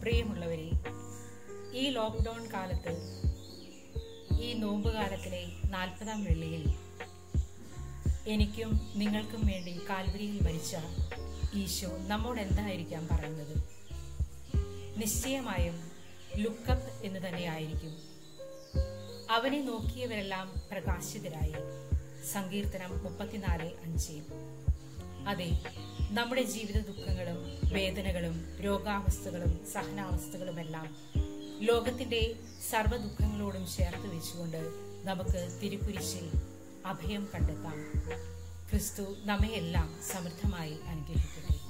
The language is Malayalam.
പ്രിയമുള്ളവരെ ഈ ലോക്ക്ഡൗൺ കാലത്ത് ഈ നോമ്പ് കാലത്തിലെ നാൽപ്പതാം വെള്ളിയിൽ എനിക്കും നിങ്ങൾക്കും വേണ്ടി കാൽവരിയിൽ മരിച്ച ഈശോ നമ്മോട് എന്തായിരിക്കാം പറയുന്നത് നിശ്ചയമായും ലുക്കപ്പ് എന്ന് തന്നെയായിരിക്കും അവനെ നോക്കിയവരെല്ലാം പ്രകാശിതരായി സങ്കീർത്തനം മുപ്പത്തിനാല് അഞ്ച് അതെ നമ്മുടെ ജീവിത ദുഃഖങ്ങളും വേദനകളും രോഗാവസ്ഥകളും സഹനാവസ്ഥകളുമെല്ലാം ലോകത്തിന്റെ സർവ്വ ദുഃഖങ്ങളോടും ചേർത്ത് വെച്ചുകൊണ്ട് നമുക്ക് തിരുക്കുരിശിൽ അഭയം കണ്ടെത്താം ക്രിസ്തു നമ്മയെല്ലാം സമൃദ്ധമായി അനുഗ്രഹിക്കട്ടെ